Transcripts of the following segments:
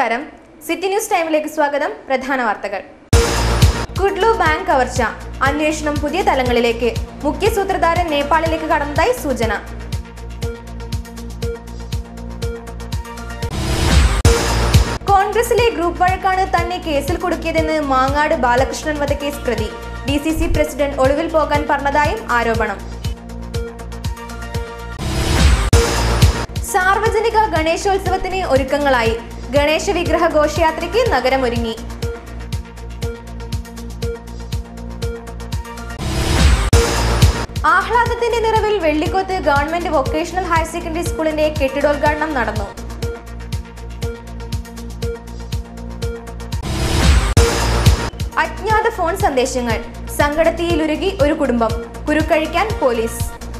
നമസ്കാരം city news ടൈമിലേക്ക് സ്വാഗതം പ്രധാന വാർത്തകൾ കുഡ്ലു ബാങ്ക് കവർച്ച അന്വേഷണം പുതിയ തലങ്ങളിലേക്ക് മുഖ്യ സൂത്രധാരൻ നേപ്പാളിലേക്ക് കടന്നതായി സൂചന കോൺഗ്രസിലെ ഗ്രൂപ്പ് വഴക്കാണ് തന്നെ കേസിൽ കുടുക്കിയതെന്ന് മാങ്ങാട് ബാലകൃഷ്ണൻ വധക്കേസ് പ്രതി ഡി സി സി പ്രസിഡന്റ് ഒളിവിൽ പോകാൻ പറഞ്ഞതായും ആരോപണം സാർവജനിക ഗണേശോത്സവത്തിന് ഒരുക്കങ്ങളായി ഗണേശ വിഗ്രഹ ഘോഷയാത്രയ്ക്ക് നഗരമൊരുങ്ങി ആഹ്ലാദത്തിന്റെ നിറവിൽ Vellikoth government vocational higher secondary സ്കൂളിന്റെ കെട്ടിടോദ്ഘാടനം നടന്നു അജ്ഞാത ഫോൺ സന്ദേശങ്ങൾ സങ്കടത്തിയിലുരുകി ഒരു കുടുംബം കുരുക്കഴിക്കാൻ പോലീസ്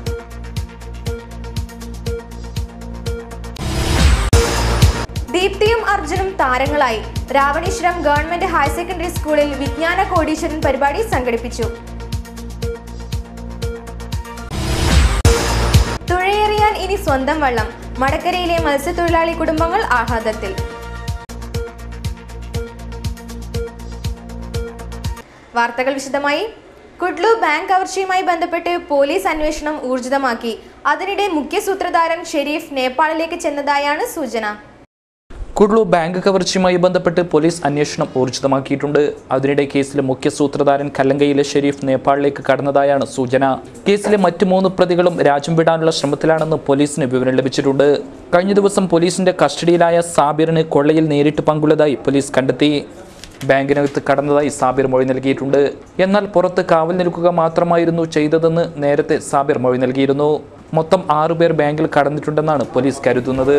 ദീപ്തിയും അർജുനും താരങ്ങളായി രാവണീശ്വരം ഗവൺമെന്റ് ഹയർ സെക്കൻഡറി സ്കൂളിൽ വിജ്ഞാന കോടീശ്വരൻ പരിപാടി സംഘടിപ്പിച്ചു തുഴയെറിയാൻ ഇനി സ്വന്തം വള്ളം മടക്കരയിലെ മത്സ്യത്തൊഴിലാളി കുടുംബങ്ങൾ ആഹ്ലാദത്തിൽ വാർത്തകൾ വിശദമായി കുഡ്ലു ബാങ്ക് കവർച്ചയുമായി ബന്ധപ്പെട്ട് പോലീസ് അന്വേഷണം ഊർജിതമാക്കി അതിനിടെ മുഖ്യ സൂത്രധാരൻ ഷെരീഫ് നേപ്പാളിലേക്ക് ചെന്നതായാണ് സൂചന കുഡ്ലു ബാങ്ക് കവർച്ചയുമായി ബന്ധപ്പെട്ട് പോലീസ് അന്വേഷണം ഊർജിതമാക്കിയിട്ടുണ്ട് അതിനിടെ കേസിലെ മുഖ്യ സൂത്രധാരൻ കല്ലങ്കയിലെ ഷെരീഫ് നേപ്പാളിലേക്ക് കടന്നതായാണ് സൂചന കേസിലെ മറ്റു മൂന്ന് പ്രതികളും രാജ്യം വിടാനുള്ള ശ്രമത്തിലാണെന്ന് പോലീസിന് വിവരം ലഭിച്ചിട്ടുണ്ട് കഴിഞ്ഞ ദിവസം പോലീസിന്റെ കസ്റ്റഡിയിലായ സാബിറിന് കൊള്ളയിൽ നേരിട്ട് പങ്കുള്ളതായി പോലീസ് കണ്ടെത്തി ബാങ്കിനകത്ത് കടന്നതായി സാബിർ മൊഴി നൽകിയിട്ടുണ്ട് എന്നാൽ പുറത്ത് കാവൽ നിൽക്കുക മാത്രമായിരുന്നു ചെയ്തതെന്ന് നേരത്തെ സാബിർ മൊഴി നൽകിയിരുന്നു മൊത്തം ആറുപേർ ബാങ്കിൽ കടന്നിട്ടുണ്ടെന്നാണ് പോലീസ് കരുതുന്നത്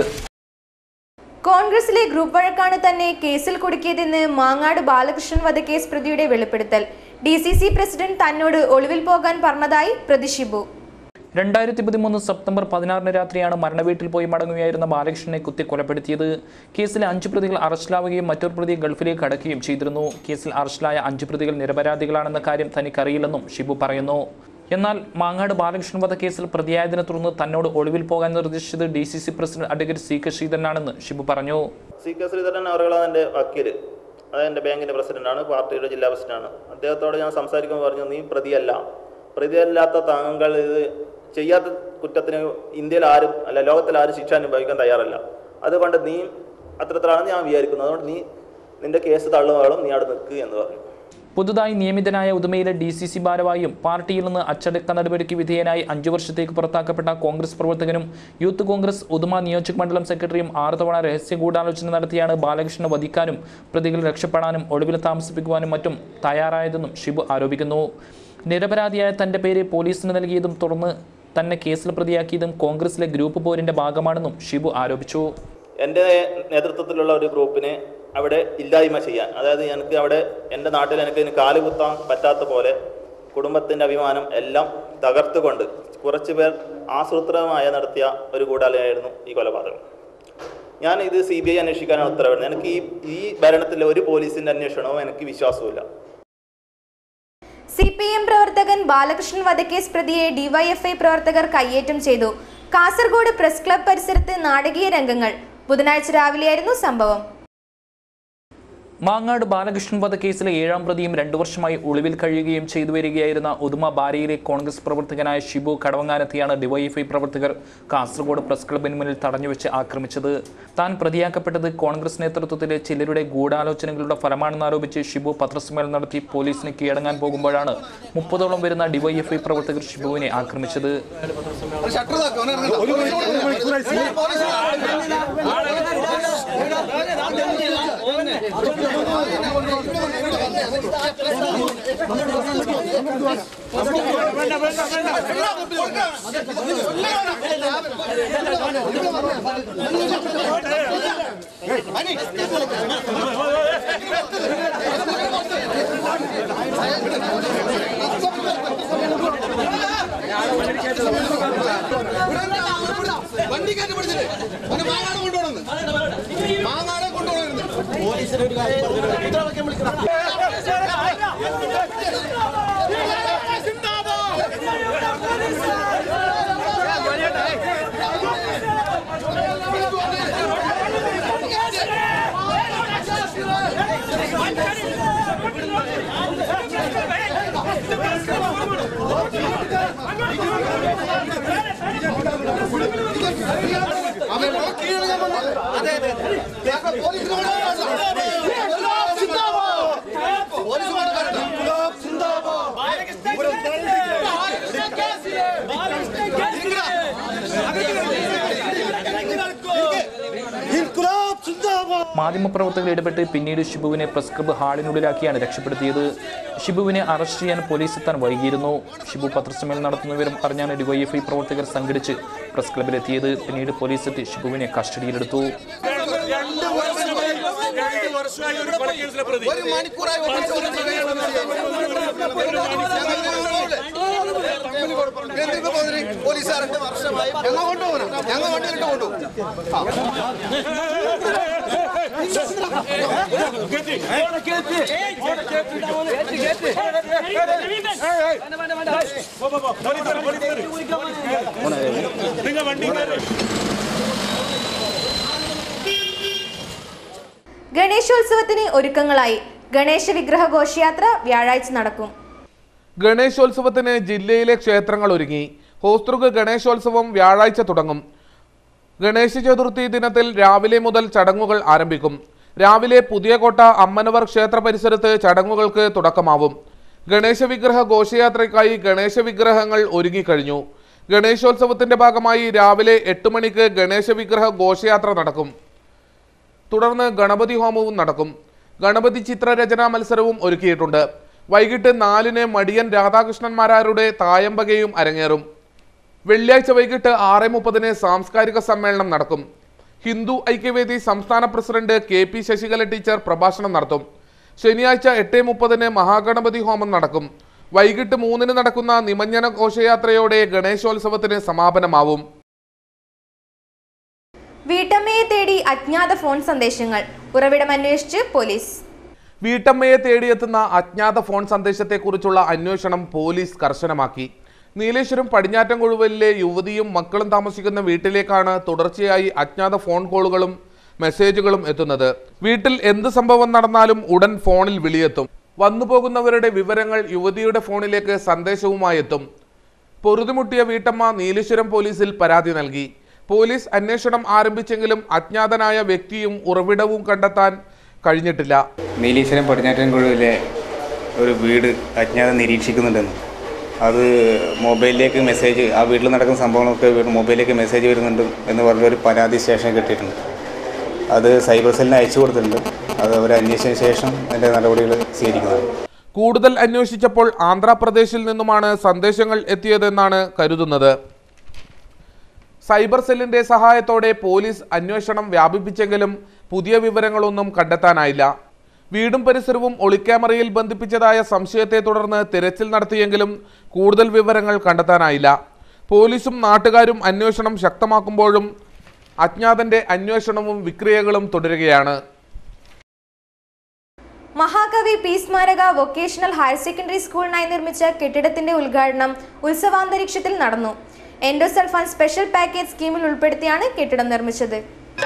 കോൺഗ്രസിലെ ഗ്രൂപ്പ് വഴക്കാണ് തന്നെ കേസിൽ കുടുക്കിയതെന്ന് മാങ്ങാട് ബാലകൃഷ്ണൻ വധക്കേസ് പ്രതിയുടെ വെളിപ്പെടുത്തൽ ഡി സി സി പ്രസിഡന്റ് തന്നോട് ഒളിവിൽ പോകാൻ പറഞ്ഞതായി പ്രതി ഷിബു രണ്ടായിരത്തി പതിമൂന്ന് സെപ്റ്റംബർ പതിനാറിന് രാത്രിയാണ് മരണവീട്ടിൽ പോയി മടങ്ങുകയായിരുന്ന ബാലകൃഷ്ണനെ കുത്തി കൊലപ്പെടുത്തിയത് കേസിലെ അഞ്ച് പ്രതികൾ അറസ്റ്റിലാവുകയും മറ്റൊരു പ്രതി ഗൾഫിലേക്ക് കടക്കുകയും ചെയ്തിരുന്നു കേസിൽ അറസ്റ്റിലായ അഞ്ച് പ്രതികൾ നിരപരാധികളാണെന്ന കാര്യം തനിക്കറിയില്ലെന്നും ഷിബു പറയുന്നു എന്നാൽ മാങ്ങാട് ബാലകൃഷ്ണൻ വധക്കേസിൽ പ്രതിയായതിനെ തുടർന്ന് തന്നോട് ഒളിവിൽ പോകാൻ നിർദ്ദേശിച്ചത് D C C president advocate C K ശ്രീധരനാണെന്ന് ഷിബു പറഞ്ഞു സി കെ ശ്രീധരൻ അവരുകളാണ് എൻ്റെ വക്കീൽ അതായത് എൻ്റെ ബാങ്കിൻ്റെ പ്രസിഡന്റാണ് പാർട്ടിയുടെ ജില്ലാ പ്രസിഡന്റാണ് അദ്ദേഹത്തോട് ഞാൻ സംസാരിക്കുമ്പോൾ പറഞ്ഞു നീ പ്രതിയല്ല പ്രതിയല്ലാത്ത താങ്കൾ ഇത് ചെയ്യാത്ത കുറ്റത്തിന് ഇന്ത്യയിൽ ആരും അല്ല ലോകത്തിൽ ആരും ശിക്ഷ അനുഭവിക്കാൻ തയ്യാറല്ല അതുകൊണ്ട് നീ അത്തരത്തിലാണെന്ന് ഞാൻ വിചാരിക്കുന്നത് അതുകൊണ്ട് നീ നിന്റെ കേസ് തള്ളുവാളും നീ അവിടെ നിൽക്കുക എന്ന് പറഞ്ഞു പുതുതായി നിയമിതനായ ഉദുമയിലെ ഡി സി സി ഭാരവാഹിയും പാർട്ടിയിൽ നിന്ന് അച്ചടക്ക നടപടിക്ക് വിധേയനായി അഞ്ചു വർഷത്തേക്ക് പുറത്താക്കപ്പെട്ട കോൺഗ്രസ് പ്രവർത്തകനും യൂത്ത് കോൺഗ്രസ് ഉദുമ നിയോജക മണ്ഡലം സെക്രട്ടറിയും ആറ് തവണ രഹസ്യ ഗൂഢാലോചന നടത്തിയാണ് ബാലകൃഷ്ണനെ വധിക്കാനും പ്രതികൾ രക്ഷപ്പെടാനും ഒളിവിൽ താമസിപ്പിക്കുവാനും മറ്റും തയ്യാറായതെന്നും ഷിബു ആരോപിക്കുന്നു നിരപരാധിയായ തന്റെ പേര് പോലീസിന് നൽകിയതും തുടർന്ന് തന്നെ കേസിൽ പ്രതിയാക്കിയതും കോൺഗ്രസിലെ ഗ്രൂപ്പ് പോരിന്റെ ഭാഗമാണെന്നും ഷിബു ആരോപിച്ചു എൻ്റെ നേതൃത്വത്തിലുള്ള ഒരു ഗ്രൂപ്പിനെ അവിടെ ഇല്ലായ്മ ചെയ്യാൻ അതായത് എനിക്ക് അവിടെ എൻ്റെ നാട്ടിൽ എനിക്ക് ഇതിന് കാല് കുത്താൻ പറ്റാത്ത പോലെ കുടുംബത്തിൻ്റെ അഭിമാനം എല്ലാം തകർത്തുകൊണ്ട് കുറച്ച് പേർ ആസൂത്രിതമായി നടത്തിയ ഒരു ഗൂഢാലയമായിരുന്നു ഈ കൊലപാതകം ഞാൻ ഇത് സി ബി ഐ അന്വേഷിക്കാനാണ് ഉത്തരവിടുന്നത് എനിക്ക് ഈ ഈ ഭരണത്തിലെ ഒരു പോലീസിൻ്റെ അന്വേഷണവും എനിക്ക് വിശ്വാസവുമില്ല സി പി എം പ്രവർത്തകൻ ബാലകൃഷ്ണൻ വധക്കേസ് പ്രതിയെ ഡിവൈഎഫ്ഐ പ്രവർത്തകർ കയ്യേറ്റം ചെയ്തു കാസർഗോഡ് പ്രസ് ക്ലബ് പരിസരത്ത് നാടകീയ രംഗങ്ങൾ ബുധനാഴ്ച രാവിലെയായിരുന്നു സംഭവം മാങ്ങാട് ബാലകൃഷ്ണൻ വധക്കേസിലെ ഏഴാം പ്രതിയും രണ്ടു വർഷമായി ഒളിവിൽ കഴിയുകയും ചെയ്തു വരികയായിരുന്ന ഉദുമ ബാരയിലെ കോൺഗ്രസ് പ്രവർത്തകനായ ഷിബു കടവങ്ങാനെത്തിയാണ് ഡിവൈഎഫ്ഐ പ്രവർത്തകർ കാസർഗോഡ് പ്രസ് ക്ലബിന് മുന്നിൽ തടഞ്ഞുവെച്ച് ആക്രമിച്ചത് താൻ പ്രതിയാക്കപ്പെട്ടത് കോൺഗ്രസ് നേതൃത്വത്തിലെ ചിലരുടെ ഗൂഢാലോചനകളുടെ ഫലമാണെന്ന് ആരോപിച്ച് ഷിബു പത്രസമ്മേളനം നടത്തി പോലീസിന് കീഴടങ്ങാൻ പോകുമ്പോഴാണ് മുപ്പതോളം വരുന്ന ഡിവൈഎഫ്ഐ പ്രവർത്തകർ ഷിബുവിനെ ആക്രമിച്ചത് വണ്ടിക്കാറ്റ് പിടിച്ചിട്ട് അവനെ മാങ്ങാട് കൊണ്ടുപോകണമെന്ന് മാങ്ങാടെ കൊണ്ടുപോകണമെന്ന് പോലീസിന് ഒരു കാര്യം അവൻ നോക്കിയാണ് ഞാൻ വന്നത്. ഞങ്ങൾ പോലീസിനോട് പോലീസുമായിട്ട് കണ്ടോ? മാധ്യമപ്രവർത്തകർ ഇടപെട്ട് പിന്നീട് ഷിബുവിനെ പ്രസ് ക്ലബ്ബ് ഹാളിനുള്ളിലാക്കിയാണ് രക്ഷപ്പെടുത്തിയത് ഷിബുവിനെ അറസ്റ്റ് ചെയ്യാൻ പോലീസ് എത്താൻ വൈകിയിരുന്നു ഷിബു പത്രസമ്മേളനം നടത്തുന്ന വിവരം അറിഞ്ഞാണ് ഡിവൈഎഫ്ഐ പ്രവർത്തകർ സംഘടിച്ച് പ്രസ് ക്ലബ്ബിലെത്തിയത് പിന്നീട് പോലീസ് എത്തി ഷിബുവിനെ കസ്റ്റഡിയിലെടുത്തു ഒരു മണിക്കൂറായി പോലീസുകാരുടെ വർഷമായി ഞങ്ങൾ കൊണ്ടുപോകണം ഞങ്ങൾ വണ്ടിയിലിട്ട് കൊണ്ടുപോകും ഗണേശോത്സവത്തിന് ഒരുക്കങ്ങളായി ഗണേശ വിഗ്രഹ ഘോഷയാത്ര വ്യാഴാഴ്ച നടക്കും ഗണേശോത്സവത്തിന് ജില്ലയിലെ ക്ഷേത്രങ്ങൾ ഒരുങ്ങി ഹോസ്തൃക ഗണേശോത്സവം വ്യാഴാഴ്ച തുടങ്ങും ഗണേശ ചതുർത്ഥി ദിനത്തിൽ രാവിലെ മുതൽ ചടങ്ങുകൾ ആരംഭിക്കും രാവിലെ പുതിയകോട്ട അമ്മനവർ ക്ഷേത്ര പരിസരത്ത് ചടങ്ങുകൾക്ക് തുടക്കമാവും ഗണേശ വിഗ്രഹ ഘോഷയാത്രയ്ക്കായി ഗണേശ വിഗ്രഹങ്ങൾ ഒരുങ്ങിക്കഴിഞ്ഞു ഗണേശോത്സവത്തിന്റെ ഭാഗമായി രാവിലെ എട്ട് മണിക്ക് ഗണേശ വിഗ്രഹ ഘോഷയാത്ര നടക്കും തുടർന്ന് ഗണപതി ഹോമവും നടക്കും ഗണപതി ചിത്രരചനാ മത്സരവും ഒരുക്കിയിട്ടുണ്ട് വൈകിട്ട് നാലിന് മടിയൻ രാധാകൃഷ്ണന്മാരാരുടെ തായമ്പകയും അരങ്ങേറും വെള്ളിയാഴ്ച വൈകിട്ട് ആറ് മുപ്പതിന് സാംസ്കാരിക സമ്മേളനം നടക്കും ഹിന്ദു ഐക്യവേദി സംസ്ഥാന president K P Sasikala teacher പ്രഭാഷണം നടത്തും ശനിയാഴ്ച എട്ട് മുപ്പതിന് മഹാഗണപതി ഹോമം നടക്കും വൈകിട്ട് മൂന്നിന് നടക്കുന്ന നിമഞ്ജന ഘോഷയാത്രയോടെ ഗണേശോത്സവത്തിന് സമാപനമാവും വീട്ടമ്മയെ തേടി അജ്ഞാത ഫോൺ സന്ദേശങ്ങൾ ഉറവിടം അന്വേഷിച്ച് പോലീസ് വീട്ടമ്മയെ തേടിയെത്തുന്ന അജ്ഞാത ഫോൺ സന്ദേശത്തെക്കുറിച്ചുള്ള അന്വേഷണം പോലീസ് കർശനമാക്കി നീലേശ്വരം പടിഞ്ഞാറ്റൻകൊഴുവലിലെ യുവതിയും മക്കളും താമസിക്കുന്ന വീട്ടിലേക്കാണ് തുടർച്ചയായി അജ്ഞാത ഫോൺ കോളുകളും മെസ്സേജുകളും എത്തുന്നത് വീട്ടിൽ എന്ത് സംഭവം നടന്നാലും ഉടൻ ഫോണിൽ വിളിയെത്തും വന്നു പോകുന്നവരുടെ വിവരങ്ങൾ യുവതിയുടെ ഫോണിലേക്ക് സന്ദേശവുമായി എത്തും പൊറുതിമുട്ടിയ വീട്ടമ്മ നീലേശ്വരം പോലീസിൽ പരാതി നൽകി പോലീസ് അന്വേഷണം ആരംഭിച്ചെങ്കിലും അജ്ഞാതനായ വ്യക്തിയും ഉറവിടവും കണ്ടെത്താൻ കഴിഞ്ഞിട്ടില്ല നീലീശ്വരം പടിഞ്ഞാറ്റൻകുഴുവിലെ ഒരു വീട് അജ്ഞാതം നിരീക്ഷിക്കുന്നുണ്ടെന്ന് അത് മൊബൈലിലേക്ക് മെസ്സേജ് ആ വീട്ടിൽ നടക്കുന്ന സംഭവങ്ങളൊക്കെ വീട് മൊബൈലിലേക്ക് മെസ്സേജ് വരുന്നുണ്ട് എന്ന് പറഞ്ഞൊരു പരാതി സ്റ്റേഷൻ കിട്ടിയിട്ടുണ്ട് അത് സൈബർ സെല്ലിന് അയച്ചു കൊടുത്തിട്ടുണ്ട് അത് അവർ അന്വേഷിച്ചതിന് ശേഷം അതിൻ്റെ നടപടികൾ സ്വീകരിക്കുന്നതാണ് കൂടുതൽ അന്വേഷിച്ചപ്പോൾ ആന്ധ്രാപ്രദേശിൽ നിന്നുമാണ് സന്ദേശങ്ങൾ എത്തിയതെന്നാണ് കരുതുന്നത് സൈബർ സെല്ലിന്റെ സഹായത്തോടെ പോലീസ് അന്വേഷണം വ്യാപിപ്പിച്ചെങ്കിലും പുതിയ വിവരങ്ങളൊന്നും കണ്ടെത്താനായില്ല വീടും പരിസരവും ഒളിക്യാമറയിൽ ബന്ധിപ്പിച്ചതായ സംശയത്തെ തുടർന്ന് തിരച്ചിൽ നടത്തിയെങ്കിലും കൂടുതൽ വിവരങ്ങൾ കണ്ടെത്താനായില്ല പോലീസും നാട്ടുകാരും അന്വേഷണം ശക്തമാക്കുമ്പോഴും അജ്ഞാതന്റെ അന്വേഷണവും വിക്രിയകളും തുടരുകയാണ് മഹാകവി പി സ്മാരക വൊക്കേഷണൽ ഹയർ സെക്കൻഡറി സ്കൂളിനായി നിർമ്മിച്ച കെട്ടിടത്തിന്റെ ഉദ്ഘാടനം ഉത്സവാന്തരീക്ഷത്തിൽ നടന്നു എൻഡോസൾഫാൻ സ്പെഷ്യൽ പാക്കേജ് സ്കീമിൽ ഉൾപ്പെടുത്തിയാണ് കെട്ടിടം നിർമ്മിച്ചത്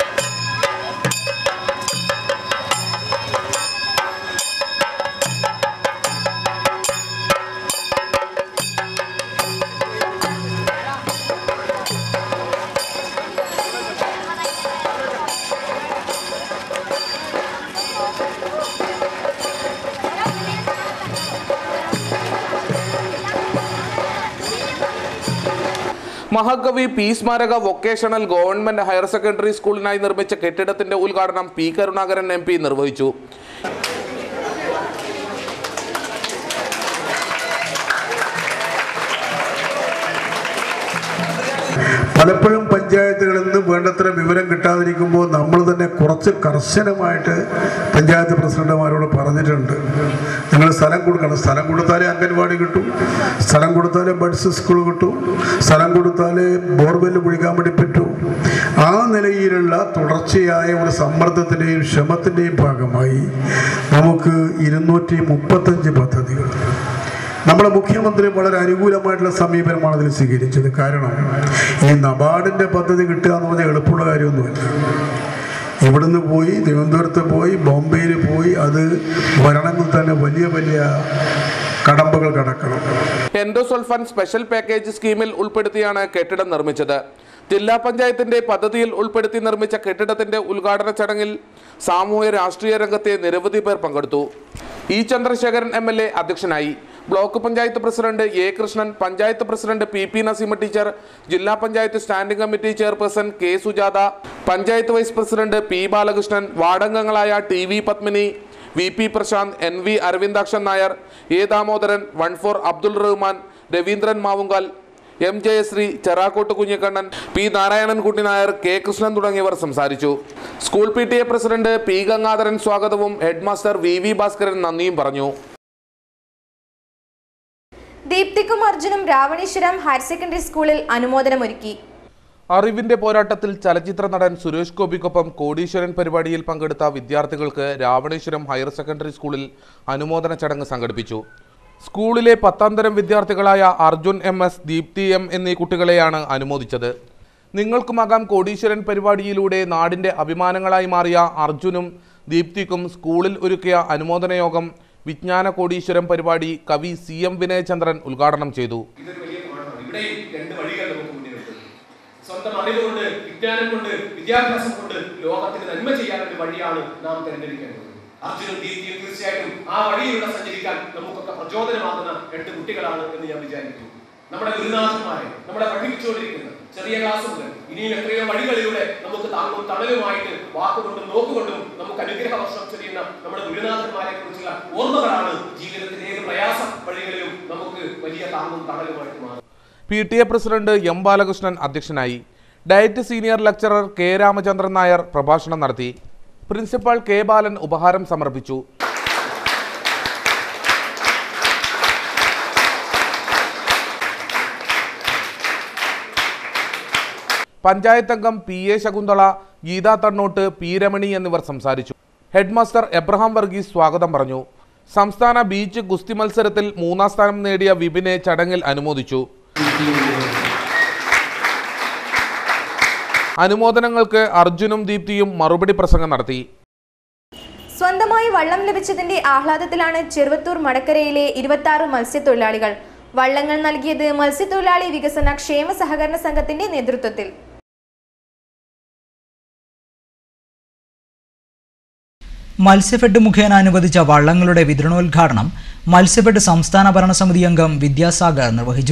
മഹാകവി പി സ്മാരക വൊക്കേഷണൽ ഗവൺമെന്റ് ഹയർ സെക്കൻഡറി സ്കൂളിനായി നിർമ്മിച്ച കെട്ടിടത്തിന്റെ ഉദ്ഘാടനം പി കരുണാകരൻ എം പി നിർവഹിച്ചു പലപ്പോഴും പഞ്ചായത്തുകളിൽ നിന്ന് വേണ്ടത്ര വിവരം കിട്ടാതിരിക്കുമ്പോൾ നമ്മൾ തന്നെ കുറച്ച് കർശനമായിട്ട് പഞ്ചായത്ത് പ്രസിഡന്റുമാരോട് പറഞ്ഞിട്ടുണ്ട് നിങ്ങൾ സ്ഥലം കൊടുക്കണം സ്ഥലം കൊടുത്താലേ അംഗൻവാടി കിട്ടും സ്ഥലം കൊടുത്താലേ ബഡ്സ് സ്കൂൾ കിട്ടും സ്ഥലം കൊടുത്താലേ ബോർവെല്ല് കുഴിക്കാൻ വേണ്ടി പറ്റും ആ നിലയിലുള്ള തുടർച്ചയായ ഒരു സമ്മർദ്ദത്തിൻ്റെയും ശ്രമത്തിൻ്റെയും ഭാഗമായി നമുക്ക് ഇരുന്നൂറ്റി മുപ്പത്തഞ്ച് പദ്ധതികൾ നമ്മുടെ മുഖ്യമന്ത്രി വളരെ അനുകൂലമായിട്ടുള്ള സമീപനമാണ് അതിൽ സ്വീകരിച്ചത് കാരണം ഈ നബാർഡിന്റെ പദ്ധതി കിട്ടുക എന്ന് പറഞ്ഞാൽ എളുപ്പമുള്ള കാര്യമൊന്നുമല്ല ഇവിടുന്ന് പോയി തിരുവനന്തപുരത്ത് പോയി ബോംബെയിൽ പോയി അത് വരണമെങ്കിൽ തന്നെ വലിയ വലിയ കടമ്പകൾ കടക്കണം എൻഡോസൾഫാൻ സ്പെഷ്യൽ പാക്കേജ് സ്കീമിൽ ഉൾപ്പെടുത്തിയാണ് കെട്ടിടം നിർമ്മിച്ചത് ജില്ലാ പഞ്ചായത്തിന്റെ പദ്ധതിയിൽ ഉൾപ്പെടുത്തി നിർമ്മിച്ച കെട്ടിടത്തിന്റെ ഉദ്ഘാടന ചടങ്ങിൽ സാമൂഹ്യ രാഷ്ട്രീയ രംഗത്തെ നിരവധി പേർ പങ്കെടുത്തു E Chandrasekharan M L A അധ്യക്ഷനായി block panchayat president A Krishnan panchayat president P P Naseema teacher ജില്ലാ panchayat standing committee chairperson K Sujatha panchayat vice president P Balakrishnan വാർഡംഗങ്ങളായ T V Padmini V P Prashanth N V Aravindakshan Nair A Damodaran one four Abdul Rahman Raveendran Mavungal M Jayasree Cherakkot Kunhikannan P Narayanankutty Nair K Krishnan തുടങ്ങിയവർ സംസാരിച്ചു school P T A president P Gangadharan സ്വാഗതവും headmaster V V Bhaskaran നന്ദിയും പറഞ്ഞു ദീപ്തിക്കും അർജുനും Ravaneeswaram higher secondary സ്കൂളിൽ അനുമോദനമൊരുക്കി അറിവിന്റെ പോരാട്ടത്തിൽ ചലച്ചിത്ര നടൻ സുരേഷ് ഗോപിക്കൊപ്പം കോടീശ്വരൻ പരിപാടിയിൽ പങ്കെടുത്ത വിദ്യാർത്ഥികൾക്ക് രാവണേശ്വരം ഹയർ സെക്കൻഡറി സ്കൂളിൽ അനുമോദന ചടങ്ങ് സംഘടിപ്പിച്ചു സ്കൂളിലെ പത്താം തരം വിദ്യാർത്ഥികളായ Arjun M S Deepthi M എന്നീ കുട്ടികളെയാണ് അനുമോദിച്ചത് നിങ്ങൾക്കുമാകാം കോടീശ്വരൻ പരിപാടിയിലൂടെ നാടിന്റെ അഭിമാനങ്ങളായി മാറിയ അർജുനും ദീപ്തിക്കും സ്കൂളിൽ ഒരുക്കിയ അനുമോദന യോഗം വിജ്ഞാന കോടീശ്വരം പരിപാടി കവി സി എം വിനയചന്ദ്രൻ ഉദ്ഘാടനം ചെയ്തു ഇതൊരു വലിയ പാഠമാണ് ഇവിടെയും രണ്ട് വഴികൾ നമുക്ക് മുന്നിലുണ്ട് സ്വന്തം അറിവ് കൊണ്ട് വിജ്ഞാനം കൊണ്ട് വിദ്യാഭ്യാസം കൊണ്ട് ലോകത്തിന് നന്മ ചെയ്യാൻ ഒരു വഴിയാണ് നാം തിരഞ്ഞെടുക്കേണ്ടത് അർജുനും ദീപ്തിയും തീർച്ചയായിട്ടും ആ വഴിയിലൂടെ സഞ്ചരിക്കാൻ നമുക്കൊക്കെ പ്രചോദനമാകുന്ന രണ്ട് കുട്ടികളാണ് എന്ന് ഞാൻ വിചാരിക്കുന്നു നമ്മുടെ ഗുരുനാഥന്മാരെ നമ്മളെ പഠിപ്പിച്ചുകൊണ്ടിരിക്കുന്ന ചെറിയ ക്ലാസ് മുതൽ ഇനിയും എത്രയോ വഴികളിലൂടെ നമുക്ക് താങ്ങും തണലുമായിട്ട് വാക്കുകൊണ്ടും നോക്കുകൊണ്ടും നമുക്ക് അനുഗ്രഹ വർഷം ചൊരിയുന്ന നമ്മുടെ ഗുരുനാഥന്മാരെ കുറിച്ചുള്ള ഓർമ്മകളാണ് ജീവിതത്തിലെ ഏത് പ്രയാസ വഴികളിലും നമുക്ക് വലിയ താങ്ങും തണലുമായിട്ട് മാറുന്നത് P T A president M Balakrishnan അധ്യക്ഷനായി diet senior lecturer K Ramachandran Nair പ്രഭാഷണം നടത്തി പ്രിൻസിപ്പൽ കെ ബാലൻ ഉപഹാരം സമർപ്പിച്ചു പഞ്ചായത്ത് അംഗം P A Shakunthala Geetha Thannot P Ramani എന്നിവർ സംസാരിച്ചു ഹെഡ്മാസ്റ്റർ എബ്രഹാം വർഗീസ് സ്വാഗതം പറഞ്ഞു സംസ്ഥാന ബീച്ച് ഗുസ്തി മത്സരത്തിൽ മൂന്നാം സ്ഥാനം നേടിയ വിപിനെ ചടങ്ങിൽ അനുമോദിച്ചു അനുമോദനങ്ങൾക്ക് അർജുനും ദീപ്തിയും മറുപടി പ്രസംഗം നടത്തി സ്വന്തമായി വള്ളം ലഭിച്ചതിന്റെ ആഹ്ലാദത്തിലാണ് ചെറുവത്തൂർ മടക്കരയിലെ ഇരുപത്തി ആറ് മത്സ്യത്തൊഴിലാളികൾ വള്ളങ്ങൾ നൽകിയത് മത്സ്യത്തൊഴിലാളി വികസന ക്ഷേമ സഹകരണ സംഘത്തിന്റെ നേതൃത്വത്തിൽ മത്സ്യഫെഡ് മുഖേന അനുവദിച്ച വള്ളങ്ങളുടെ വിതരണോദ്ഘാടനം മത്സ്യഫെഡ് സംസ്ഥാന ഭരണസമിതി അംഗം വിദ്യാസാഗർ നിർവഹിച്ചു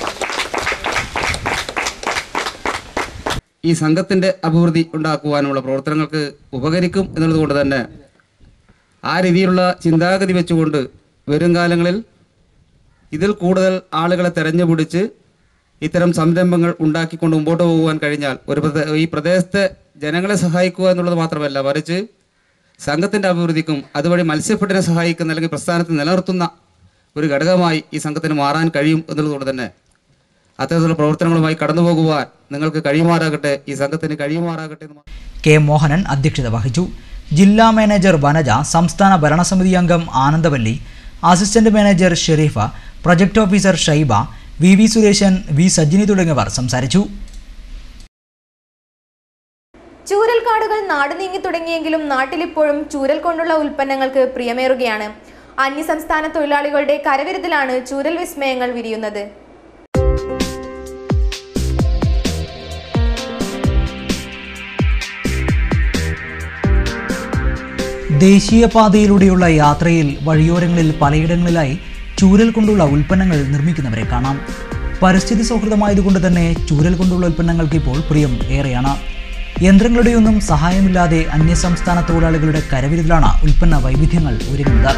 ഈ സംഘത്തിൻ്റെ അഭിവൃദ്ധി ഉണ്ടാക്കുവാനുള്ള പ്രവർത്തനങ്ങൾക്ക് ഉപകരിക്കും എന്നുള്ളതുകൊണ്ട് തന്നെ ആ രീതിയിലുള്ള ചിന്താഗതി വെച്ചുകൊണ്ട് വരും കാലങ്ങളിൽ ഇതിൽ കൂടുതൽ ആളുകളെ തെരഞ്ഞുപിടിച്ച് ഇത്തരം സംരംഭങ്ങൾ ഉണ്ടാക്കിക്കൊണ്ട് മുമ്പോട്ട് പോകുവാൻ കഴിഞ്ഞാൽ ഒരു പ്രദേ- ഈ പ്രദേശത്തെ ജനങ്ങളെ സഹായിക്കുക എന്നുള്ളത് മാത്രമല്ല മറിച്ച് സംഘത്തിൻ്റെ അഭിവൃദ്ധിക്കും അതുവഴി മത്സ്യഫെഡിനെ സഹായിക്കുന്ന അല്ലെങ്കിൽ പ്രസ്ഥാനത്തെ നിലനിർത്തുന്ന ഒരു ഘടകമായി ഈ സംഘത്തിന് മാറാൻ കഴിയും എന്നുള്ളതുകൊണ്ട് തന്നെ അത്തരത്തിലുള്ള പ്രവർത്തനങ്ങളുമായി കടന്നു പോകുവാൻ നിങ്ങൾക്ക് കഴിയുമാറാകട്ടെ ഈ സംഘത്തിന് കഴിയുമാറാകട്ടെ എന്ന് മാത്രം കെ മോഹനൻ അധ്യക്ഷത വഹിച്ചു ജില്ലാ മാനേജർ വനജ സംസ്ഥാന ഭരണസമിതി അംഗം Anandavalli assistant manager Shareefa project officer Shaiba V V Suresan V Sajini തുടങ്ങിയവർ സംസാരിച്ചു ചൂരൽക്കാടുകൾ നാട് നീങ്ങി തുടങ്ങിയെങ്കിലും നാട്ടിലിപ്പോഴും ചൂരൽ കൊണ്ടുള്ള ഉൽപ്പന്നങ്ങൾക്ക് പ്രിയമേറുകയാണ് അന്യസംസ്ഥാന തൊഴിലാളികളുടെ കരവിരുതിലാണ് ചൂരൽ വിസ്മയങ്ങൾ വിരിയുന്നത് ദേശീയപാതയിലൂടെയുള്ള യാത്രയിൽ വഴിയോരങ്ങളിൽ പലയിടങ്ങളിലായി ചൂരൽ കൊണ്ടുള്ള ഉൽപ്പന്നങ്ങൾ നിർമ്മിക്കുന്നവരെ കാണാം പരിസ്ഥിതി സൗഹൃദമായതുകൊണ്ട് തന്നെ ചൂരൽ കൊണ്ടുള്ള ഉൽപ്പന്നങ്ങൾക്ക് ഇപ്പോൾ പ്രിയം ഏറെയാണ് യന്ത്രങ്ങളുടെയൊന്നും സഹായമില്ലാതെ അന്യസംസ്ഥാന തൊഴിലാളികളുടെ കരവിരുതിലാണ് ഉൽപ്പന്ന വൈവിധ്യങ്ങൾ ഒരുങ്ങുന്നത്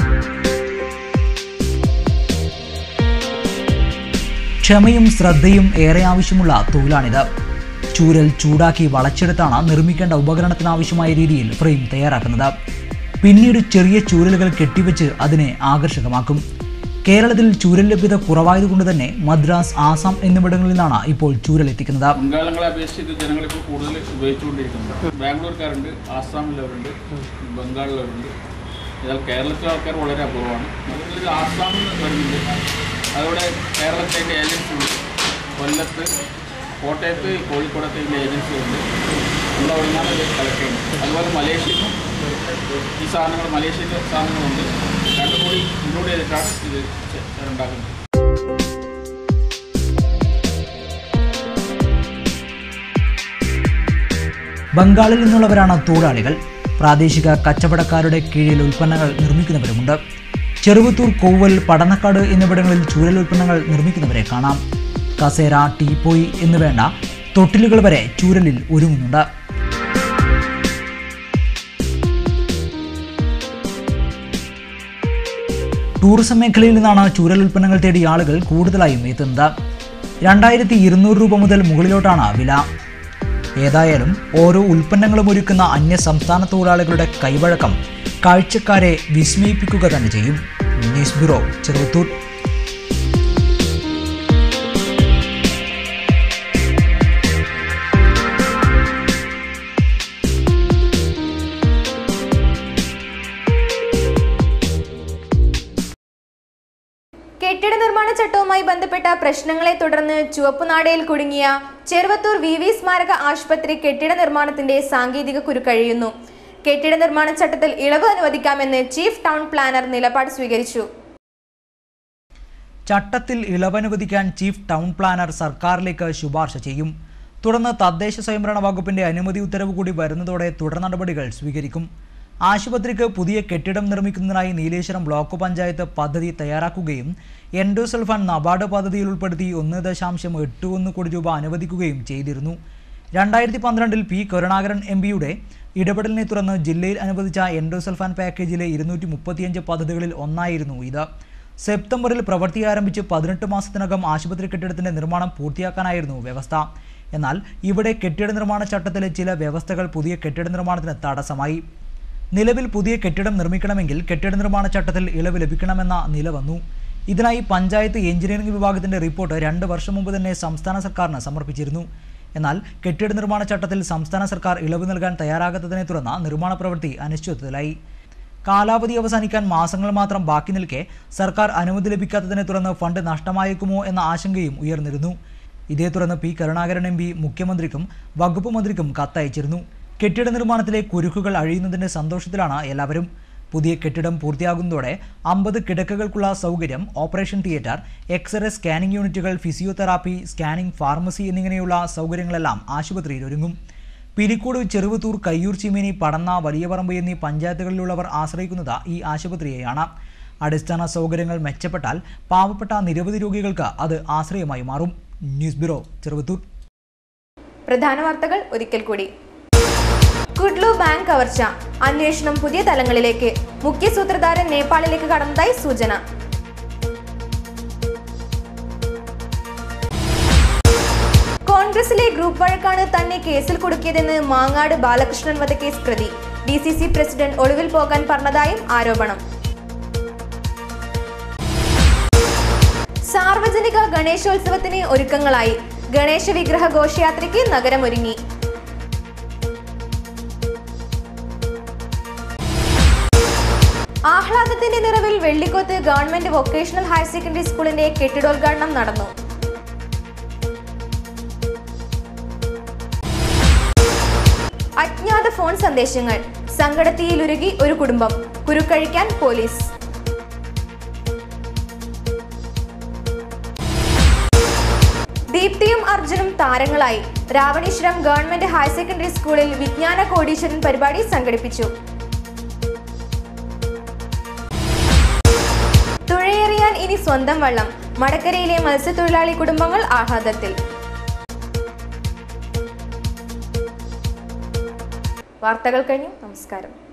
ക്ഷമയും ശ്രദ്ധയും ഏറെ ആവശ്യമുള്ള തൊഴിലാണിത് ചൂരൽ ചൂടാക്കി വളച്ചെടുത്താണ് നിർമ്മിക്കേണ്ട ഉപകരണത്തിനാവശ്യമായ രീതിയിൽ ഫ്രെയിം തയ്യാറാക്കുന്നത് പിന്നീട് ചെറിയ ചൂരലുകൾ കെട്ടിവെച്ച് അതിനെ ആകർഷകമാക്കും കേരളത്തിൽ ചൂരൽ ലഭ്യത കുറവായതുകൊണ്ട് തന്നെ മദ്രാസ് ആസാം എന്നിവിടങ്ങളിൽ നിന്നാണ് ഇപ്പോൾ ചൂരൽ എത്തിക്കുന്നത് മുൻകാലങ്ങളെ അപേക്ഷിച്ച് ജനങ്ങൾ ഇപ്പോൾ കൂടുതൽ ഉപയോഗിച്ചുകൊണ്ടിരിക്കുന്നത് ബാംഗ്ലൂർക്കാരുണ്ട് ആസാമിലുള്ളവരുണ്ട് ബംഗാളിലുള്ളവരുണ്ട് എന്നാൽ കേരളത്തിലെ ആൾക്കാർ വളരെ അപൂർവമാണ് അതിൽ ആസാമിൽ നിന്ന് വരുന്നുണ്ട് അതോടെ കേരളത്തിൻ്റെ ഏജൻസി ഉണ്ട് കൊല്ലത്ത് കോട്ടയത്ത് കോഴിക്കോടൊക്കെ ഇതിൻ്റെ ഏജൻസി ഉണ്ട് നമ്മൾ അവിടെ നിന്നാണ് ഇത് കളക്ട് ചെയ്യുന്നത് അതുപോലെ മലേഷ്യയിൽ നിന്നും ഈ സാധനങ്ങൾ മലേഷ്യയിലെ സാധനങ്ങളുണ്ട് രണ്ടും കൂടി ഇൻക്ലൂഡ് ചെയ്തിട്ടാണ് ഇത് ചെ- ഉണ്ടാക്കുന്നത് ബംഗാളിൽ നിന്നുള്ളവരാണ് തൊഴിലാളികൾ പ്രാദേശിക കച്ചവടക്കാരുടെ കീഴിൽ ഉൽപ്പന്നങ്ങൾ നിർമ്മിക്കുന്നവരുമുണ്ട് ചെറുവത്തൂർ കോവൽ പടന്നക്കാട് എന്നിവിടങ്ങളിൽ ചൂരൽ ഉൽപ്പന്നങ്ങൾ നിർമ്മിക്കുന്നവരെ കാണാം കസേര ടീപ്പോയി എന്നുവേണ്ട തൊട്ടിലുകൾ വരെ ചൂരലിൽ ഒരുങ്ങുന്നുണ്ട് ടൂറിസം മേഖലയിൽ നിന്നാണ് ചൂരൽ ഉൽപ്പന്നങ്ങൾ തേടി ആളുകൾ കൂടുതലായും എത്തുന്നത് രണ്ടായിരത്തി ഇരുന്നൂറ് രൂപ മുതൽ മുകളിലോട്ടാണ് വില ഏതായാലും ഓരോ ഉൽപ്പന്നങ്ങളും ഒരുക്കുന്ന അന്യ സംസ്ഥാന തൊഴിലാളികളുടെ കൈവഴക്കം കാഴ്ചക്കാരെ വിസ്മയിപ്പിക്കുക തന്നെ ചെയ്യും ന്യൂസ് ബ്യൂറോ ചെറുവത്തൂർ കെട്ടിട നിർമ്മാണ ചട്ടവുമായി ബന്ധപ്പെട്ട പ്രശ്നങ്ങളെ തുടർന്ന് ചുവപ്പുനാടയിൽ കുടുങ്ങിയ ചെറുവത്തൂർ വി വി സ്മാരക ആശുപത്രി കെട്ടിട നിർമ്മാണത്തിന്റെ സാങ്കേതിക കുരുക്കഴിയുന്നു കെട്ടിട നിർമ്മാണ ചട്ടത്തിൽ ഇളവ് അനുവദിക്കാമെന്ന് ചീഫ് ടൗൺ പ്ലാനർ നിലപാട് സ്വീകരിച്ചു ചട്ടത്തിൽ ഇളവനുവദിക്കാൻ ചീഫ് ടൗൺ പ്ലാനർ സർക്കാരിലേക്ക് ശുപാർശ ചെയ്യും തുടർന്ന് തദ്ദേശ സ്വയംഭരണ വകുപ്പിന്റെ അനുമതി ഉത്തരവ് കൂടി വരുന്നതോടെ തുടർ നടപടികൾ സ്വീകരിക്കും ആശുപത്രിക്ക് പുതിയ കെട്ടിടം നിർമ്മിക്കുന്നതിനായി നീലേശ്വരം ബ്ലോക്ക് പഞ്ചായത്ത് പദ്ധതി തയ്യാറാക്കുകയും എൻഡോസൾഫാൻ നബാർഡ് പദ്ധതിയിൽ ഉൾപ്പെടുത്തി ഒന്ന് ദശാംശം എട്ട് ഒന്ന് കോടി രൂപ അനുവദിക്കുകയും ചെയ്തിരുന്നു രണ്ടായിരത്തി പന്ത്രണ്ടിൽ പി കരുണാകരൻ എം പിയുടെ ഇടപെടലിനെ തുടർന്ന് ജില്ലയിൽ അനുവദിച്ച എൻഡോസൾഫാൻ പാക്കേജിലെ ഇരുന്നൂറ്റി മുപ്പത്തിയഞ്ച് പദ്ധതികളിൽ ഒന്നായിരുന്നു ഇത് സെപ്റ്റംബറിൽ പ്രവൃത്തി ആരംഭിച്ച് പതിനെട്ട് മാസത്തിനകം ആശുപത്രി കെട്ടിടത്തിന്റെ നിർമ്മാണം പൂർത്തിയാക്കാനായിരുന്നു വ്യവസ്ഥ എന്നാൽ ഇവിടെ കെട്ടിട നിർമ്മാണ ചട്ടത്തിലെ ചില വ്യവസ്ഥകൾ പുതിയ കെട്ടിട നിർമ്മാണത്തിന് തടസ്സമായി നിലവിൽ പുതിയ കെട്ടിടം നിർമ്മിക്കണമെങ്കിൽ കെട്ടിട നിർമ്മാണ ചട്ടത്തിൽ ഇളവ് ലഭിക്കണമെന്ന നില വന്നു ഇതിനായി പഞ്ചായത്ത് എഞ്ചിനീയറിംഗ് വിഭാഗത്തിന്റെ റിപ്പോർട്ട് രണ്ട് വർഷം മുമ്പ് തന്നെ സംസ്ഥാന സർക്കാരിന് സമർപ്പിച്ചിരുന്നു എന്നാൽ കെട്ടിട നിർമ്മാണ ചട്ടത്തിൽ സംസ്ഥാന സർക്കാർ ഇളവ് നൽകാൻ തയ്യാറാകാത്തതിനെ തുടർന്ന് നിർമ്മാണ പ്രവൃത്തി അനിശ്ചിതത്വത്തിലായി കാലാവധി അവസാനിക്കാൻ മാസങ്ങൾ മാത്രം ബാക്കി നിൽക്കെ സർക്കാർ അനുമതി ലഭിക്കാത്തതിനെ തുടർന്ന് ഫണ്ട് നഷ്ടമായേക്കുമോ എന്ന ആശങ്കയും ഉയർന്നിരുന്നു ഇതേ തുടർന്ന് പി കരുണാകരൻ എം പി മുഖ്യമന്ത്രിക്കും വകുപ്പ് മന്ത്രിക്കും കത്തയച്ചിരുന്നു കെട്ടിട നിർമ്മാണത്തിലെ കുരുക്കുകൾ അഴിയുന്നതിന്റെ സന്തോഷത്തിലാണ് എല്ലാവരും പുതിയ കെട്ടിടം പൂർത്തിയാകുന്നതോടെ അമ്പത് കിടക്കകൾക്കുള്ള സൗകര്യം ഓപ്പറേഷൻ തിയേറ്റർ എക്സ്റേ സ്കാനിംഗ് യൂണിറ്റുകൾ ഫിസിയോതെറാപ്പി സ്കാനിംഗ് ഫാർമസി എന്നിങ്ങനെയുള്ള സൗകര്യങ്ങളെല്ലാം ആശുപത്രിയിൽ ഒരുങ്ങും പിലിക്കോട് ചെറുവത്തൂർ കയ്യൂർ ചിമേനി പടന്ന വലിയപറമ്പ് എന്നീ പഞ്ചായത്തുകളിലുള്ളവർ ആശ്രയിക്കുന്നത് ഈ ആശുപത്രിയെയാണ് അടിസ്ഥാന സൗകര്യങ്ങൾ മെച്ചപ്പെട്ടാൽ പാവപ്പെട്ട നിരവധി രോഗികൾക്ക് അത് ആശ്രയമായി മാറും ന്യൂസ് ബ്യൂറോ ചെറുവത്തൂർ പ്രധാന വാർത്തകൾ ഒരിക്കൽ കൂടി കുഡ്ലു ബാങ്ക് കവർച്ച അന്വേഷണം പുതിയ തലങ്ങളിലേക്ക് മുഖ്യ സൂത്രധാരൻ നേപ്പാളിലേക്ക് കടന്നതായി സൂചന കോൺഗ്രസിലെ ഗ്രൂപ്പ് വഴക്കാണ് തന്നെ കേസിൽ കുടുക്കിയതെന്ന് മാങ്ങാട് ബാലകൃഷ്ണൻ വധക്കേസ് പ്രതി ഡി സി സി പ്രസിഡന്റ് ഒളിവിൽ പോകാൻ പറഞ്ഞതായും ആരോപണം സാർവജനിക ഗണേശോത്സവത്തിന് ഒരുക്കങ്ങളായി ഗണേശ വിഗ്രഹ ഘോഷയാത്രയ്ക്ക് നഗരമൊരുങ്ങി ആഹ്ലാദത്തിന്റെ നിറവിൽ Vellikoth government vocational higher secondary സ്കൂളിന്റെ കെട്ടിടോദ്ഘാടനം നടന്നു അജ്ഞാത ഫോൺ സന്ദേശങ്ങൾ സങ്കടത്തിയിലുരുകി ഒരു കുടുംബം കുരുക്കഴിക്കാൻ പോലീസ് ദീപ്തിയും അർജുനും താരങ്ങളായി രാവണീശ്വരം ഗവൺമെന്റ് ഹയർ സെക്കൻഡറി സ്കൂളിൽ വിജ്ഞാന കോടീശ്വരൻ പരിപാടി സംഘടിപ്പിച്ചു തുഴയെറിയാൻ ഇനി സ്വന്തം വള്ളം മടക്കരയിലെ മത്സ്യത്തൊഴിലാളി കുടുംബങ്ങൾ ആഹ്ലാദത്തിൽ വാർത്തകൾ കഴിഞ്ഞു നമസ്കാരം